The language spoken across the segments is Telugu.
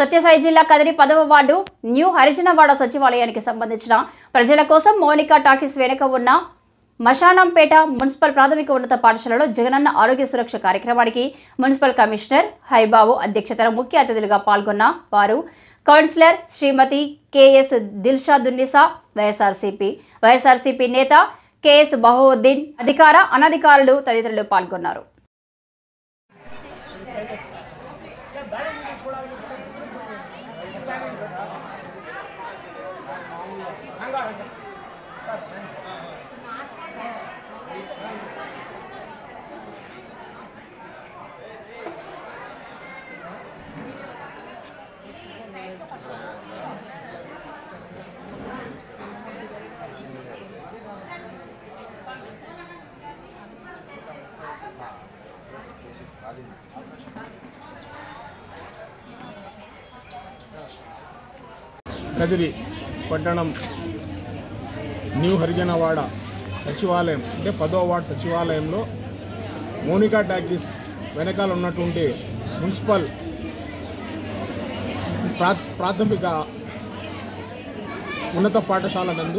సత్యసాయి జిల్లా కదిరి పదవ వార్డు న్యూ హరిజనవాడ సచివాలయానికి సంబంధించిన ప్రజల కోసం మోనికా టాకీస్ వెనుక ఉన్న మశానంపేట మున్సిపల్ ప్రాథమిక ఉన్నత పాఠశాలలో జగనన్న ఆరోగ్య సురక్ష కార్యక్రమానికి మున్సిపల్ కమిషనర్ హైబాబు అధ్యక్షతన ముఖ్య అతిథులుగా పాల్గొన్న వారు councillor Shrimati K S Dilshadunnisa YSRCP YSRCP నేత కెఎస్ బహుద్దీన్ అధికార అనధికారులు తదితరులు పాల్గొన్నారు కదిరి పట్టణం న్యూ హరిజనవాడ సచివాలయం అంటే పదో వార్డు సచివాలయంలో మోనికా టాకీస్ వెనకాల ఉన్నటువంటి మున్సిపల్ ప్రా ప్రాథమిక ఉన్నత పాఠశాల నందు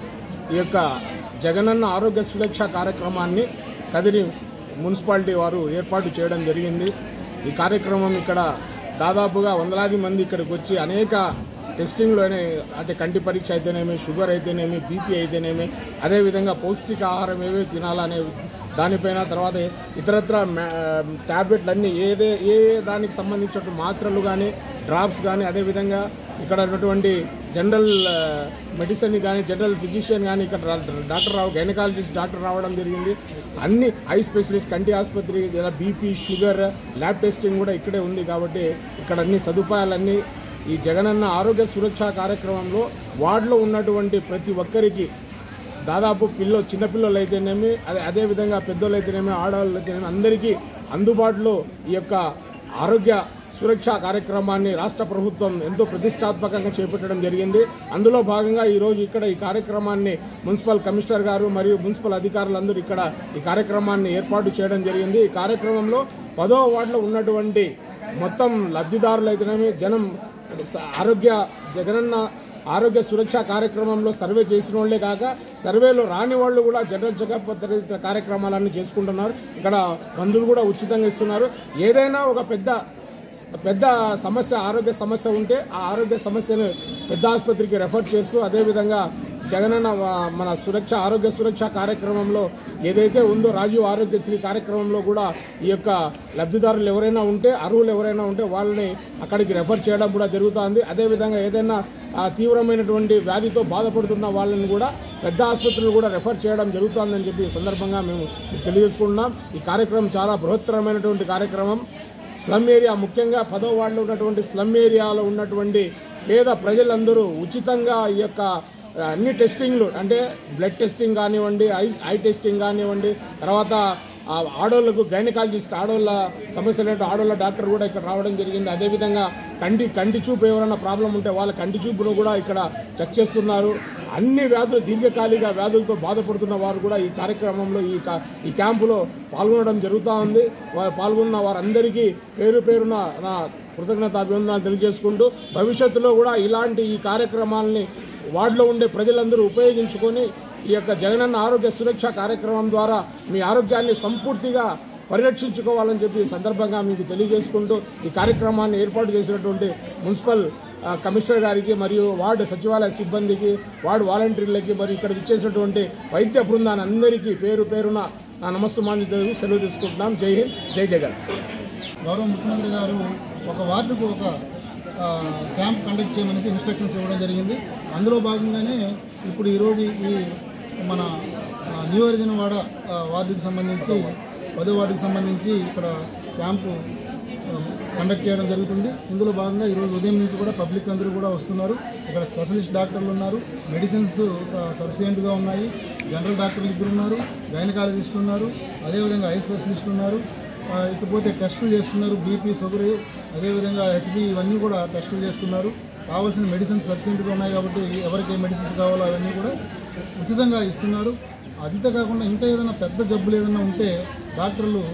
ఈ యొక్క జగనన్న ఆరోగ్య సురక్ష కార్యక్రమాన్ని కదిరి మున్సిపాలిటీ వారు ఏర్పాటు చేయడం జరిగింది ఈ కార్యక్రమం ఇక్కడ దాదాపుగా వందలాది మంది ఇక్కడికి వచ్చి అనేక టెస్టింగ్లు అనే అంటే కంటి పరీక్ష అయితేనేమి షుగర్ అయితేనేమి బీపీ అయితేనేమి అదేవిధంగా పౌష్టిక ఆహారం ఏవే తినాలనే దానిపైన తర్వాత ఇతరత్ర ట్యాబ్లెట్లు అన్నీ ఏదే ఏ దానికి సంబంధించిన మాత్రలు కానీ డ్రాప్స్ కానీ అదేవిధంగా ఇక్కడ ఉన్నటువంటి జనరల్ మెడిసిన్ కానీ జనరల్ ఫిజిషియన్ కానీ ఇక్కడ డా- డాక్టర్ రావు గైనకాలజిస్ట్ డాక్టర్ రావడం జరిగింది అన్ని ఐ స్పెషలిస్ట్ కంటి ఆసుపత్రి లేదా బీపీ షుగర్ ల్యాబ్ టెస్టింగ్ కూడా ఇక్కడే ఉంది కాబట్టి ఇక్కడ అన్ని సదుపాయాలన్నీ ఈ జగనన్న ఆరోగ్య సురక్ష కార్యక్రమంలో వార్డులో ఉన్నటువంటి ప్రతి ఒక్కరికి దాదాపు పిల్ల చిన్నపిల్లలు అయితేనేమి అదే అదేవిధంగా పెద్దోళ్ళు అయితేనేమి ఆడవాళ్ళు అయితేనేమి అందరికీ అందుబాటులో ఈ యొక్క ఆరోగ్య సురక్ష కార్యక్రమాన్ని రాష్ట్ర ప్రభుత్వం ఎంతో ప్రతిష్టాత్మకంగా చేపట్టడం జరిగింది అందులో భాగంగా ఈరోజు ఇక్కడ ఈ కార్యక్రమాన్ని మున్సిపల్ కమిషనర్ గారు మరియు మున్సిపల్ అధికారులందరూ ఇక్కడ ఈ కార్యక్రమాన్ని ఏర్పాటు చేయడం జరిగింది ఈ కార్యక్రమంలో పదో వార్డులో ఉన్నటువంటి మొత్తం లబ్ధిదారులు అయితేనేమి జనం స- ఆరోగ్య జగనన్న ఆరోగ్య సురక్ష కార్యక్రమంలో సర్వే చేసిన వాళ్ళే కాక సర్వేలో రాని వాళ్ళు కూడా జనరల్ చెకప్ తదితర కార్యక్రమాలన్నీ చేసుకుంటున్నారు ఇక్కడ మందులు కూడా ఉచితంగా ఇస్తున్నారు ఏదైనా ఒక పెద్ద పెద్ద సమస్య ఆరోగ్య సమస్య ఉంటే ఆ ఆరోగ్య సమస్యను పెద్ద ఆసుపత్రికి రెఫర్ చేస్తూ అదేవిధంగా జగనన్న వా- మన సురక్ష ఆరోగ్య సురక్ష కార్యక్రమంలో ఏదైతే ఉందో రాజీవ్ ఆరోగ్యశ్రీ కార్యక్రమంలో కూడా ఈ యొక్క లబ్ధిదారులు ఎవరైనా ఉంటే అర్హులు ఎవరైనా ఉంటే వాళ్ళని అక్కడికి రెఫర్ చేయడం కూడా జరుగుతుంది అదేవిధంగా ఏదైనా ఆ, తీవ్రమైనటువంటి వ్యాధితో బాధపడుతున్న వాళ్ళని కూడా పెద్ద ఆసుపత్రులు కూడా రెఫర్ చేయడం జరుగుతుందని చెప్పి ఈ సందర్భంగా మేము తెలియజేసుకుంటున్నాం ఈ కార్యక్రమం చాలా బృహత్తరమైనటువంటి కార్యక్రమం స్లమ్ ఏరియా ముఖ్యంగా పదో వార్డులో ఉన్నటువంటి స్లమ్ ఏరియాలో ఉన్నటువంటి పేద ప్రజలందరూ ఉచితంగా ఈ యొక్క ఆ, అన్ని టెస్టింగ్లు అంటే బ్లడ్ టెస్టింగ్ కానివ్వండి ఐ ఐ టెస్టింగ్ కానివ్వండి తర్వాత ఆ ఆడోళ్ళకు గైనకాలజిస్ట్ ఆడోళ్ళ సమస్య లేని ఆడోళ్ళ డాక్టర్ కూడా ఇక్కడ రావడం జరిగింది అదేవిధంగా కంటి కంటి చూపు ఎవరైనా ప్రాబ్లం ఉంటే వాళ్ళ కంటి చూపును కూడా ఇక్కడ చెక్ చేస్తున్నారు అన్ని వ్యాధులు దీర్ఘకాలిక వ్యాధులతో బాధపడుతున్న వారు కూడా ఈ కార్యక్రమంలో ఈ కా- ఈ క్యాంపులో పాల్గొనడం జరుగుతూ ఉంది వారు పాల్గొన్న వారందరికీ పేరు పేరున నా కృతజ్ఞత అభివందనాలు తెలియజేసుకుంటూ భవిష్యత్తులో కూడా ఇలాంటి ఈ కార్యక్రమాలని వార్డులో ఉండే ప్రజలందరూ ఉపయోగించుకొని ఈ యొక్క జగనన్న ఆరోగ్య సురక్ష కార్యక్రమం ద్వారా మీ ఆరోగ్యాన్ని సంపూర్తిగా పరిరక్షించుకోవాలని చెప్పి ఈ సందర్భంగా మీకు తెలియజేసుకుంటూ ఈ కార్యక్రమాన్ని ఏర్పాటు చేసినటువంటి మున్సిపల్ ఆ, కమిషనర్ గారికి మరియు వార్డు సచివాలయ సిబ్బందికి వార్డు వాలంటీర్లకి మరియు ఇక్కడ ఇచ్చేసినటువంటి వైద్య బృందాన్ని అందరికీ పేరు పేరున నా నమస్సుమాన్ని తెలుగు సెలవు తీసుకుంటున్నాం జై హింద్ జై జగన్ గౌరవ ముఖ్యమంత్రి గారు ఒక వార్డుకు ఒక ఆ, క్యాంప్ కండక్ట్ చేయమనేసి ఇన్స్ట్రక్షన్స్ ఇవ్వడం జరిగింది అందులో భాగంగానే ఇప్పుడు ఈరోజు ఈ మన ఆ, న్యూ అరిజనవాడ ఆ, వార్డుకి సంబంధించి పదో వార్డుకి సంబంధించి ఇక్కడ క్యాంపు ఆ, కండక్ట్ చేయడం జరుగుతుంది ఇందులో భాగంగా ఈరోజు ఉదయం నుంచి కూడా పబ్లిక్ అందరూ కూడా వస్తున్నారు ఇక్కడ స్పెషలిస్ట్ డాక్టర్లు ఉన్నారు మెడిసిన్స్ సఫిషియెంట్గా ఉన్నాయి జనరల్ డాక్టర్లు ఇద్దరు ఉన్నారు గైనకాలజిస్టులు ఉన్నారు అదేవిధంగా ఐ స్పెషలిస్టులు ఉన్నారు ఆ, ఇకపోతే టెస్టులు చేస్తున్నారు బీపీ షుగర్ అదేవిధంగా హెచ్బి ఇవన్నీ కూడా టెస్టులు చేస్తున్నారు కావాల్సిన మెడిసిన్స్ సబ్సిడీగా ఉన్నాయి కాబట్టి ఎవరికి ఏ మెడిసిన్స్ కావాలో అవన్నీ కూడా ఉచితంగా ఇస్తున్నారు అంతేకాకుండా ఇంకా ఏదైనా పెద్ద జబ్బులు ఏదైనా ఉంటే డాక్టర్లు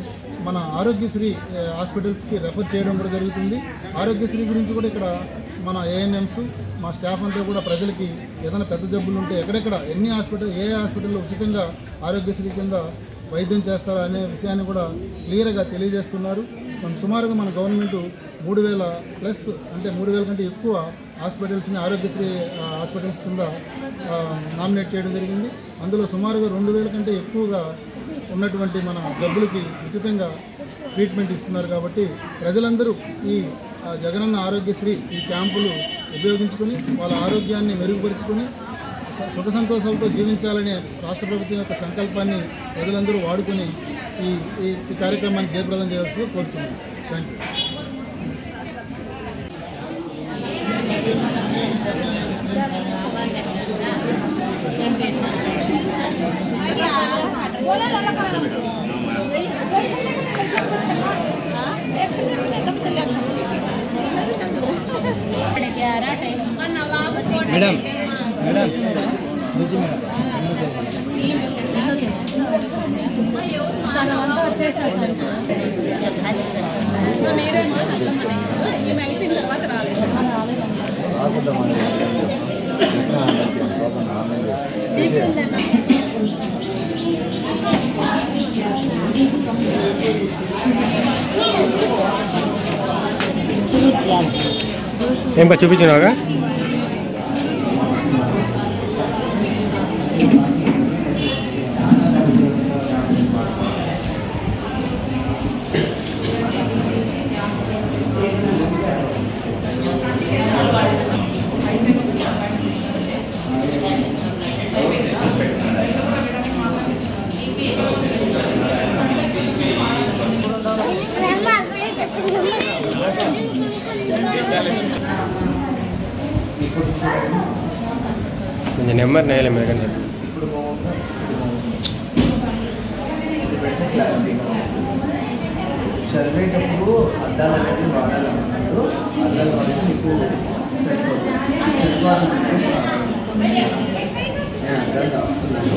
మన ఆరోగ్యశ్రీ ఏ, హాస్పిటల్స్కి రెఫర్ చేయడం కూడా జరుగుతుంది ఆరోగ్యశ్రీ గురించి కూడా ఇక్కడ మన ఏఎన్ఎంస్ మా స్టాఫ్ అంతా కూడా ప్రజలకి ఏదైనా పెద్ద జబ్బులు ఉంటే ఎక్కడెక్కడ ఎన్ని హాస్పిటల్ ఏ హాస్పిటల్లో ఉచితంగా ఆరోగ్యశ్రీ కింద వైద్యం చేస్తారా అనే విషయాన్ని కూడా క్లియర్గా తెలియజేస్తున్నారు మన సుమారుగా మన గవర్నమెంట్ మూడు వేల ప్లస్ అంటే మూడు వేల కంటే ఎక్కువ హాస్పిటల్స్ని ఆరోగ్యశ్రీ ఆ, హాస్పిటల్స్ కింద ఆ, నామినేట్ చేయడం జరిగింది అందులో సుమారుగా రెండు వేల కంటే ఎక్కువగా ఉన్నటువంటి మన జబ్బులకి ఉచితంగా ట్రీట్మెంట్ ఇస్తున్నారు కాబట్టి ప్రజలందరూ ఈ ఆ, జగనన్న ఆరోగ్యశ్రీ ఈ క్యాంపులు ఉపయోగించుకొని వాళ్ళ ఆరోగ్యాన్ని మెరుగుపరుచుకొని స- సుఖ సంతోషాలతో జీవించాలనే రాష్ట్ర ప్రభుత్వం యొక్క సంకల్పాన్ని ప్రజలందరూ వాడుకొని ఈ ఈ ఈ కార్యక్రమాన్ని జయప్రదం చేయాల్సిందిగా కోరుతున్నాను థ్యాంక్ యూ మేడం మేడం ఏం బా చూపించినావుగా కొంచెం నెంబర్ నేలే మేడం చెప్పు చదివేటప్పుడు అద్దాలు అనేది వాడాలన్నప్పుడు అద్దాలు వాడితే నీకు సరిపోతుంది చదవాల్సిన నేను అద్దాలు రాస్తున్నాను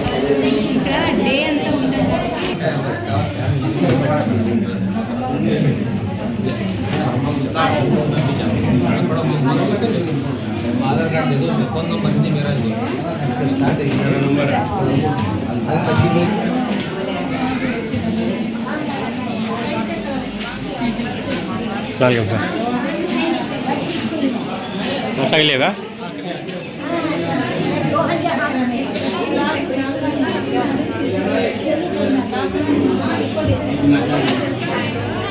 ఆధార్ కార్డు దిగు ఫోన్ నంబర్ ఉంది మీరు అది స్టార్ట్ అయ్యింది అది తగ్గింది వెల్కమ్ సార్ తగిలేవా Thank you.